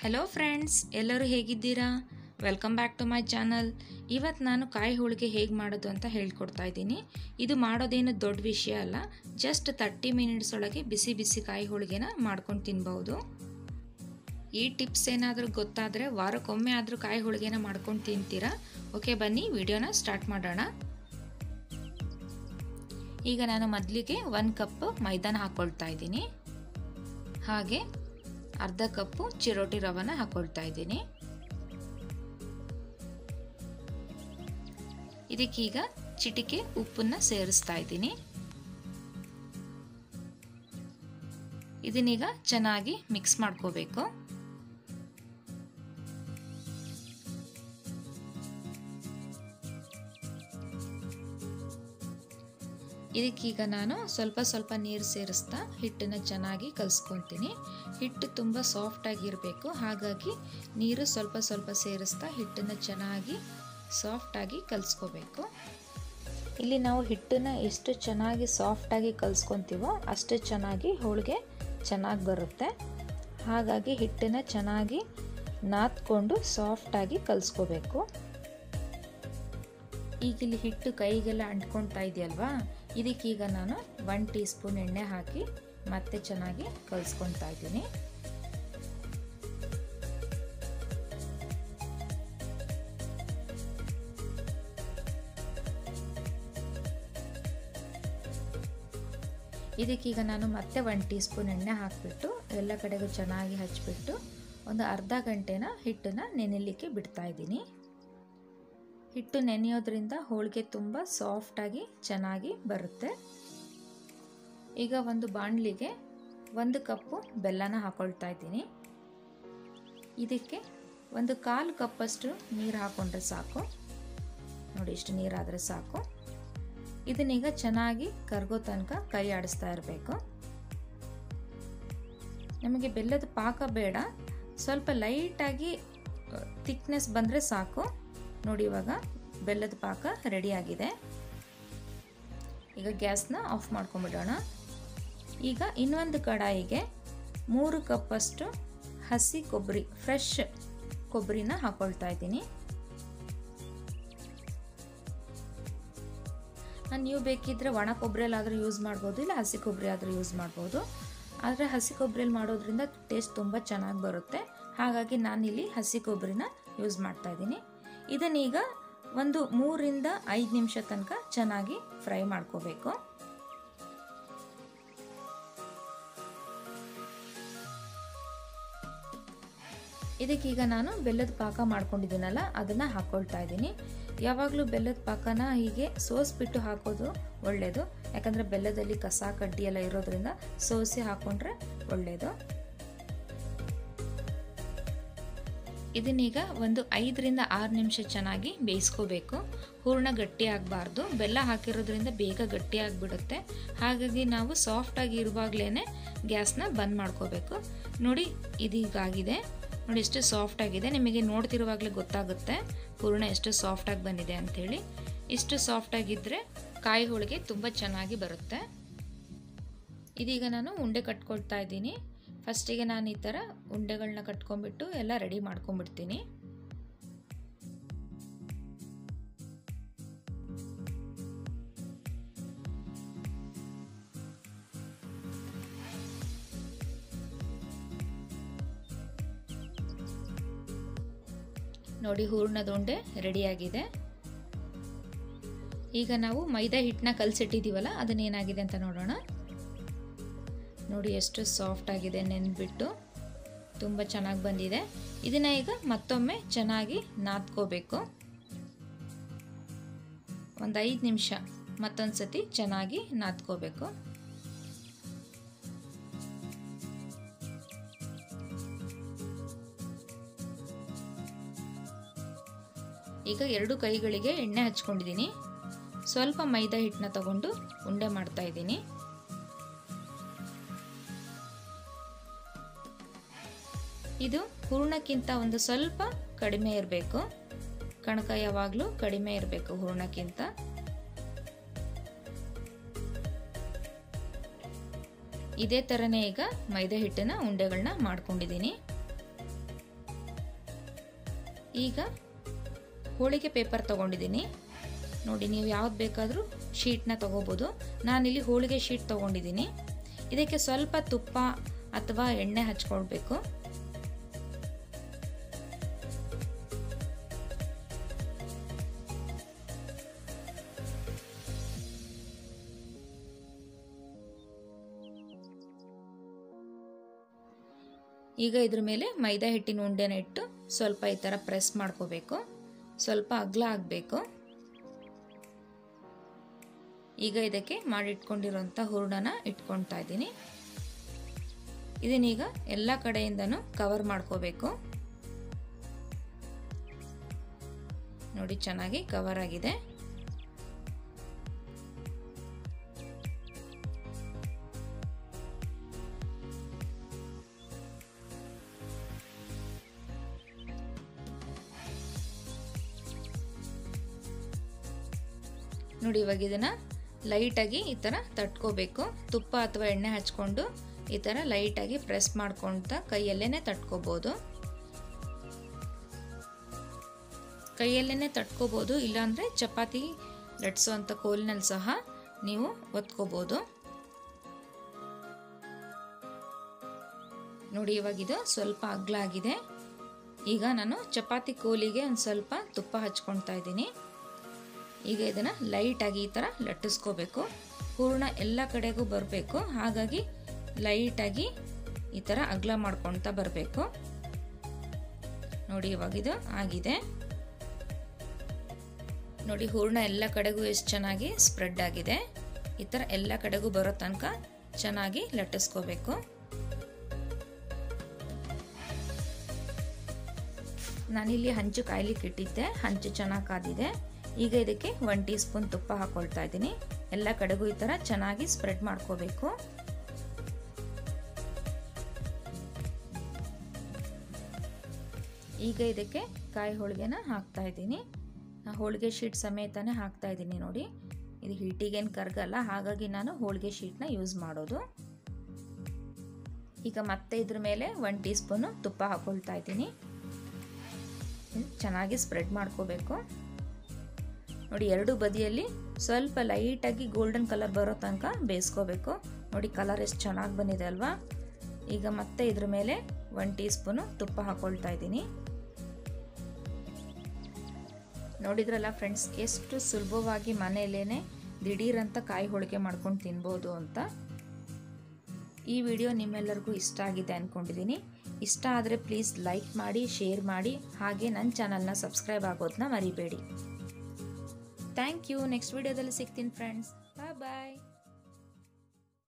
hello friends ಎಲ್ಲರೂ ಹೇಗಿದ್ದೀರಾ welcome back to my channel ಇವತ್ತು ನಾನು ಕಾಯಿ ಹೋಳಿಗೆ ಹೇಗೆ ಮಾಡೋದು ಅಂತ ಹೇಳ್ಕೊಡ್ತಾ ಇದ್ದೀನಿ ಇದು ಮಾಡೋದೇನು ದೊಡ್ಡ ವಿಷಯ ಅಲ್ಲ ಜಸ್ಟ್ ತರ್ಟಿ ಮಿನಿಟ್ಸ್ ಒಳಗೆ ಬಿಸಿ ಬಿಸಿ ಕಾಯಿ ಹೋಳಿಗೆನ ಮಾಡ್ಕೊಂಡು ತಿನ್ಬಹುದು ಈ ಟಿಪ್ಸ್ ಏನಾದರೂ ಗೊತ್ತಾದರೆ ವಾರಕ್ಕೊಮ್ಮೆ ಆದರೂ ಕಾಯಿ ಹೋಳಿಗೆನ ಮಾಡ್ಕೊಂಡು ತಿಂತೀರಾ ಓಕೆ ಬನ್ನಿ ವಿಡಿಯೋನ ಸ್ಟಾರ್ಟ್ ಮಾಡೋಣ ಈಗ ನಾನು ಮೊದಲಿಗೆ ಒಂದು ಕಪ್ ಮೈದಾನ ಹಾಕ್ಕೊಳ್ತಾ ಇದ್ದೀನಿ ಹಾಗೆ ಅರ್ಧ ಕಪ್ಪು ಚಿರೋಟಿ ರವನ ಹಾಕೊಳ್ತಾ ಇದ್ದೀನಿ ಇದಕ್ಕೀಗ ಚಿಟಿಕೆ ಉಪ್ಪನ್ನ ಸೇರಿಸ್ತಾ ಇದ್ದೀನಿ ಇದನ್ನೀಗ ಚೆನ್ನಾಗಿ ಮಿಕ್ಸ್ ಮಾಡ್ಕೋಬೇಕು ಇದಕ್ಕೀಗ ನಾನು ಸ್ವಲ್ಪ ಸ್ವಲ್ಪ ನೀರು ಸೇರಿಸ್ತಾ ಹಿಟ್ಟನ್ನು ಚೆನ್ನಾಗಿ ಕಲಿಸ್ಕೊತೀನಿ ಹಿಟ್ಟು ತುಂಬ ಸಾಫ್ಟಾಗಿರಬೇಕು ಹಾಗಾಗಿ ನೀರು ಸ್ವಲ್ಪ ಸ್ವಲ್ಪ ಸೇರಿಸ್ತಾ ಹಿಟ್ಟನ್ನು ಚೆನ್ನಾಗಿ ಸಾಫ್ಟಾಗಿ ಕಲಿಸ್ಕೋಬೇಕು ಇಲ್ಲಿ ನಾವು ಹಿಟ್ಟನ್ನು ಎಷ್ಟು ಚೆನ್ನಾಗಿ ಸಾಫ್ಟಾಗಿ ಕಲಿಸ್ಕೊತೀವೋ ಅಷ್ಟು ಚೆನ್ನಾಗಿ ಹೋಳಿಗೆ ಚೆನ್ನಾಗಿ ಬರುತ್ತೆ ಹಾಗಾಗಿ ಹಿಟ್ಟನ್ನು ಚೆನ್ನಾಗಿ ನಾದ್ಕೊಂಡು ಸಾಫ್ಟಾಗಿ ಕಲಿಸ್ಕೋಬೇಕು ಈಗ ಇಲ್ಲಿ ಹಿಟ್ಟು ಕೈಗೆಲ್ಲ ಅಂಟ್ಕೊಳ್ತಾ ಇದೆಯಲ್ವಾ ಇದಕ್ಕೀಗ ನಾನು ಒನ್ ಟೀ ಸ್ಪೂನ್ ಎಣ್ಣೆ ಹಾಕಿ ಮತ್ತೆ ಚೆನ್ನಾಗಿ ಕಲಿಸ್ಕೊತಾ ಇದ್ದೀನಿ ಇದಕ್ಕೀಗ ನಾನು ಮತ್ತೆ ಒನ್ ಟೀ ಸ್ಪೂನ್ ಎಣ್ಣೆ ಹಾಕಿಬಿಟ್ಟು ಎಲ್ಲ ಕಡೆಗೂ ಚೆನ್ನಾಗಿ ಹಚ್ಬಿಟ್ಟು ಒಂದು ಅರ್ಧ ಗಂಟೆನ ಹಿಟ್ಟನ್ನು ನೆನೆಯಲಿಕ್ಕೆ ಬಿಡ್ತಾ ಇದ್ದೀನಿ ಹಿಟ್ಟು ನೆನೆಯೋದ್ರಿಂದ ಹೋಳಿಗೆ ತುಂಬ ಸಾಫ್ಟಾಗಿ ಚೆನ್ನಾಗಿ ಬರುತ್ತೆ ಈಗ ಒಂದು ಬಾಣಲಿಗೆ ಒಂದು ಕಪ್ಪು ಬೆಲ್ಲನ ಹಾಕೊಳ್ತಾ ಇದ್ದೀನಿ ಇದಕ್ಕೆ ಒಂದು ಕಾಲು ಕಪ್ಪಷ್ಟು ನೀರು ಹಾಕೊಂಡ್ರೆ ಸಾಕು ನೋಡಿ ಇಷ್ಟು ನೀರಾದರೆ ಸಾಕು ಇದನ್ನೀಗ ಚೆನ್ನಾಗಿ ಕರ್ಗೋ ತನಕ ಕೈ ಆಡಿಸ್ತಾ ಇರಬೇಕು ನಮಗೆ ಬೆಲ್ಲದ ಪಾಕ ಬೇಡ ಸ್ವಲ್ಪ ಲೈಟಾಗಿ ಥಿಕ್ನೆಸ್ ಬಂದರೆ ಸಾಕು ನೋಡಿ ಇವಾಗ ಬೆಲ್ಲದ ಪಾಕ ರೆಡಿಯಾಗಿದೆ ಈಗ ಗ್ಯಾಸ್ನ ಆಫ್ ಮಾಡ್ಕೊಂಬಿಡೋಣ ಈಗ ಇನ್ನೊಂದು ಕಡಾಯಿಗೆ ಮೂರು ಕಪ್ಪಷ್ಟು ಹಸಿ ಕೊಬ್ಬರಿ ಫ್ರೆಶ್ ಕೊಬ್ಬರಿನ ಹಾಕೊಳ್ತಾ ಇದ್ದೀನಿ ನೀವು ಬೇಕಿದ್ರೆ ಒಣ ಕೊಬ್ಬರಿಯಲ್ಲಾದರೂ ಯೂಸ್ ಮಾಡ್ಬೋದು ಇಲ್ಲ ಹಸಿ ಕೊಬ್ಬರಿ ಆದರೂ ಯೂಸ್ ಮಾಡ್ಬೋದು ಆದರೆ ಹಸಿ ಕೊಬ್ಬರಿಯಲ್ಲಿ ಮಾಡೋದ್ರಿಂದ ಟೇಸ್ಟ್ ತುಂಬ ಚೆನ್ನಾಗಿ ಬರುತ್ತೆ ಹಾಗಾಗಿ ನಾನಿಲ್ಲಿ ಹಸಿ ಕೊಬ್ಬರಿನ ಯೂಸ್ ಮಾಡ್ತಾ ಇದ್ದೀನಿ ಇದನ್ನೀಗ ಒಂದು ಮೂರಿಂದ ಐದು ನಿಮಿಷ ತನಕ ಚೆನ್ನಾಗಿ ಫ್ರೈ ಮಾಡ್ಕೋಬೇಕು ಇದಕ್ಕೀಗ ನಾನು ಬೆಲ್ಲದ ಪಾಕ ಮಾಡ್ಕೊಂಡಿದ್ದೀನಲ್ಲ ಅದನ್ನು ಹಾಕ್ಕೊಳ್ತಾ ಇದ್ದೀನಿ ಯಾವಾಗಲೂ ಬೆಲ್ಲದ ಪಾಕನ ಹೀಗೆ ಸೋಸ್ಬಿಟ್ಟು ಹಾಕೋದು ಒಳ್ಳೆಯದು ಯಾಕಂದರೆ ಬೆಲ್ಲದಲ್ಲಿ ಕಸ ಕಡ್ಡಿ ಎಲ್ಲ ಇರೋದ್ರಿಂದ ಸೋಸಿ ಹಾಕ್ಕೊಂಡ್ರೆ ಒಳ್ಳೆಯದು ಇದನ್ನೀಗ ಒಂದು ಐದರಿಂದ ಆರು ನಿಮಿಷ ಚೆನ್ನಾಗಿ ಬೇಯಿಸ್ಕೋಬೇಕು ಹೂರ್ಣ ಗಟ್ಟಿ ಆಗಬಾರ್ದು ಬೆಲ್ಲ ಹಾಕಿರೋದ್ರಿಂದ ಬೇಗ ಗಟ್ಟಿ ಆಗಿಬಿಡುತ್ತೆ ಹಾಗಾಗಿ ನಾವು ಸಾಫ್ಟಾಗಿ ಇರುವಾಗಲೇ ಗ್ಯಾಸ್ನ ಬಂದ್ ಮಾಡ್ಕೋಬೇಕು ನೋಡಿ ಇದೀಗಾಗಿದೆ ನೋಡಿ ಎಷ್ಟು ಸಾಫ್ಟ್ ಆಗಿದೆ ನಿಮಗೆ ನೋಡ್ತಿರುವಾಗಲೇ ಗೊತ್ತಾಗುತ್ತೆ ಹೂರ್ಣ ಎಷ್ಟು ಸಾಫ್ಟಾಗಿ ಬಂದಿದೆ ಅಂಥೇಳಿ ಇಷ್ಟು ಸಾಫ್ಟಾಗಿದ್ದರೆ ಕಾಯಿ ಹೋಳಿಗೆ ತುಂಬ ಚೆನ್ನಾಗಿ ಬರುತ್ತೆ ಇದೀಗ ನಾನು ಉಂಡೆ ಕಟ್ಕೊಳ್ತಾ ಇದ್ದೀನಿ ಫಸ್ಟಿಗೆ ನಾನು ಈ ಥರ ಉಂಡೆಗಳನ್ನ ಕಟ್ಕೊಂಡ್ಬಿಟ್ಟು ಎಲ್ಲ ರೆಡಿ ಮಾಡ್ಕೊಂಡ್ಬಿಡ್ತೀನಿ ನೋಡಿ ಹೂರ್ಣದ ಉಂಡೆ ರೆಡಿಯಾಗಿದೆ ಈಗ ನಾವು ಮೈದಾ ಹಿಟ್ಟನ್ನ ಕಲಸಿಟ್ಟಿದ್ದೀವಲ್ಲ ಅದನ್ನೇನಾಗಿದೆ ಅಂತ ನೋಡೋಣ ನೋಡಿ ಎಷ್ಟು ಸಾಫ್ಟ್ ಆಗಿದೆ ನೆನ್ಬಿಟ್ಟು ತುಂಬ ಚೆನ್ನಾಗಿ ಬಂದಿದೆ ಇದನ್ನ ಈಗ ಮತ್ತೊಮ್ಮೆ ಚೆನ್ನಾಗಿ ನಾದ್ಕೋಬೇಕು ಒಂದು ಐದು ನಿಮಿಷ ಮತ್ತೊಂದು ಸತಿ ಚೆನ್ನಾಗಿ ನಾದ್ಕೋಬೇಕು ಈಗ ಎರಡು ಕೈಗಳಿಗೆ ಎಣ್ಣೆ ಹಚ್ಕೊಂಡಿದ್ದೀನಿ ಸ್ವಲ್ಪ ಮೈದಾ ಹಿಟ್ಟನ್ನ ತಗೊಂಡು ಉಂಡೆ ಮಾಡ್ತಾ ಇದ್ದೀನಿ ಇದು ಹೂರ್ಣಕ್ಕಿಂತ ಒಂದು ಸ್ವಲ್ಪ ಕಡಿಮೆ ಇರಬೇಕು ಕಣಕ ಯಾವಾಗಲೂ ಕಡಿಮೆ ಇರಬೇಕು ಹೂರ್ಣಕ್ಕಿಂತ ಇದೇ ಥರನೇ ಈಗ ಮೈದಾ ಹಿಟ್ಟಿನ ಉಂಡೆಗಳನ್ನ ಮಾಡ್ಕೊಂಡಿದ್ದೀನಿ ಈಗ ಹೋಳಿಗೆ ಪೇಪರ್ ತೊಗೊಂಡಿದ್ದೀನಿ ನೋಡಿ ನೀವು ಯಾವ್ದು ಬೇಕಾದರೂ ಶೀಟ್ನ ತೊಗೋಬೋದು ನಾನಿಲ್ಲಿ ಹೋಳಿಗೆ ಶೀಟ್ ತೊಗೊಂಡಿದ್ದೀನಿ ಇದಕ್ಕೆ ಸ್ವಲ್ಪ ತುಪ್ಪ ಅಥವಾ ಎಣ್ಣೆ ಹಚ್ಕೊಳ್ಬೇಕು ಈಗ ಇದ್ರ ಮೇಲೆ ಮೈದಾ ಹಿಟ್ಟಿನ ಉಂಡೆನ ಇಟ್ಟು ಸ್ವಲ್ಪ ಈ ಥರ ಪ್ರೆಸ್ ಮಾಡ್ಕೋಬೇಕು ಸ್ವಲ್ಪ ಅಗ್ಲ ಆಗಬೇಕು ಈಗ ಇದಕ್ಕೆ ಮಾಡಿಟ್ಕೊಂಡಿರೋಂಥ ಹೂರ್ಣನ ಇಟ್ಕೊಳ್ತಾ ಇದ್ದೀನಿ ಇದನ್ನೀಗ ಎಲ್ಲ ಕಡೆಯಿಂದನೂ ಕವರ್ ಮಾಡ್ಕೋಬೇಕು ನೋಡಿ ಚೆನ್ನಾಗಿ ಕವರ್ ಆಗಿದೆ ನೋಡಿ ಇವಾಗ ಇದನ್ನ ಲೈಟಾಗಿ ಈ ಥರ ತಟ್ಕೋಬೇಕು ತುಪ್ಪ ಅಥವಾ ಎಣ್ಣೆ ಹಚ್ಕೊಂಡು ಈ ಥರ ಲೈಟಾಗಿ ಪ್ರೆಸ್ ಮಾಡ್ಕೊಳ್ತಾ ಕೈಯಲ್ಲೇ ತಟ್ಕೋಬೋದು ಕೈಯಲ್ಲೇ ತಟ್ಕೋಬೋದು ಇಲ್ಲಾಂದರೆ ಚಪಾತಿ ಲಟ್ಸೋವಂಥ ಕೋಲಿನಲ್ಲಿ ಸಹ ನೀವು ಒತ್ಕೋಬೋದು ನೋಡಿ ಇವಾಗಿದು ಸ್ವಲ್ಪ ಅಗ್ಲ ಆಗಿದೆ ಈಗ ನಾನು ಚಪಾತಿ ಕೋಲಿಗೆ ಒಂದು ಸ್ವಲ್ಪ ತುಪ್ಪ ಹಚ್ಕೊಳ್ತಾ ಇದ್ದೀನಿ ಈಗ ಇದನ್ನು ಲೈಟಾಗಿ ಈ ಥರ ಲಟ್ಟಿಸ್ಕೋಬೇಕು ಹೂರ್ಣ ಎಲ್ಲ ಕಡೆಗೂ ಬರಬೇಕು ಹಾಗಾಗಿ ಲೈಟಾಗಿ ಈ ಥರ ಅಗ್ಲ ಮಾಡ್ಕೊಳ್ತಾ ಬರಬೇಕು ನೋಡಿ ಇವಾಗಿದು ಆಗಿದೆ ನೋಡಿ ಹೂರ್ಣ ಎಲ್ಲ ಕಡೆಗೂ ಎಷ್ಟು ಚೆನ್ನಾಗಿ ಸ್ಪ್ರೆಡ್ ಆಗಿದೆ ಈ ಥರ ಎಲ್ಲ ಕಡೆಗೂ ಬರೋ ತನಕ ಚೆನ್ನಾಗಿ ಲಟ್ಟಿಸ್ಕೋಬೇಕು ನಾನಿಲ್ಲಿ ಹಂಚು ಕಾಯ್ಲಿಕ್ಕೆ ಇಟ್ಟಿದ್ದೆ ಹಂಚು ಚೆನ್ನಾಗಿ ಕಾದಿದೆ ಈಗ ಇದಕ್ಕೆ ಒನ್ ಟೀ ಸ್ಪೂನ್ ತುಪ್ಪ ಹಾಕೊಳ್ತಾ ಇದ್ದೀನಿ ಎಲ್ಲ ಕಡೆಗೂ ಈ ಥರ ಚೆನ್ನಾಗಿ ಸ್ಪ್ರೆಡ್ ಮಾಡ್ಕೋಬೇಕು ಈಗ ಇದಕ್ಕೆ ಕಾಯಿ ಹೋಳಿಗೆನ ಹಾಕ್ತಾ ಇದ್ದೀನಿ ಹೋಳಿಗೆ ಶೀಟ್ ಸಮೇತನೇ ಹಾಕ್ತಾ ಇದ್ದೀನಿ ನೋಡಿ ಇದು ಹೀಟಿಗೇನು ಕರ್ಗಲ್ಲ ಹಾಗಾಗಿ ನಾನು ಹೋಳಿಗೆ ಶೀಟ್ನ ಯೂಸ್ ಮಾಡೋದು ಈಗ ಮತ್ತೆ ಇದ್ರ ಮೇಲೆ ಒನ್ ಟೀ ಸ್ಪೂನು ತುಪ್ಪ ಹಾಕೊಳ್ತಾ ಇದ್ದೀನಿ ಚೆನ್ನಾಗಿ ಸ್ಪ್ರೆಡ್ ಮಾಡ್ಕೋಬೇಕು ನೋಡಿ ಎರಡು ಬದಿಯಲ್ಲಿ ಸ್ವಲ್ಪ ಲೈಟಾಗಿ ಗೋಲ್ಡನ್ ಕಲರ್ ಬರೋ ತನಕ ಬೇಯಿಸ್ಕೋಬೇಕು ನೋಡಿ ಕಲರ್ ಎಷ್ಟು ಚೆನ್ನಾಗಿ ಬಂದಿದೆ ಅಲ್ವಾ ಈಗ ಮತ್ತೆ ಇದ್ರ ಮೇಲೆ ಒನ್ ಟೀ ಸ್ಪೂನು ತುಪ್ಪ ಹಾಕೊಳ್ತಾ ಇದ್ದೀನಿ ನೋಡಿದ್ರಲ್ಲ ಫ್ರೆಂಡ್ಸ್ ಎಷ್ಟು ಸುಲಭವಾಗಿ ಮನೆಯಲ್ಲೇ ದಿಢೀರಂತ ಕಾಯಿ ಹೋಳಿಗೆ ಮಾಡ್ಕೊಂಡು ತಿನ್ಬೋದು ಅಂತ ಈ ವಿಡಿಯೋ ನಿಮ್ಮೆಲ್ಲರಿಗೂ ಇಷ್ಟ ಆಗಿದೆ ಅಂದ್ಕೊಂಡಿದ್ದೀನಿ ಇಷ್ಟ ಆದರೆ ಪ್ಲೀಸ್ ಲೈಕ್ ಮಾಡಿ ಶೇರ್ ಮಾಡಿ ಹಾಗೆ ನನ್ನ ಚಾನಲ್ನ ಸಬ್ಸ್ಕ್ರೈಬ್ ಆಗೋದನ್ನ ಮರಿಬೇಡಿ ಥ್ಯಾಂಕ್ ಯು ನೆಕ್ಸ್ಟ್ ವಿಡಿಯೋದಲ್ಲಿ ಸಿಗ್ತೀನಿ ಫ್ರೆಂಡ್ಸ್ ಬಾಯ್ ಬಾಯ್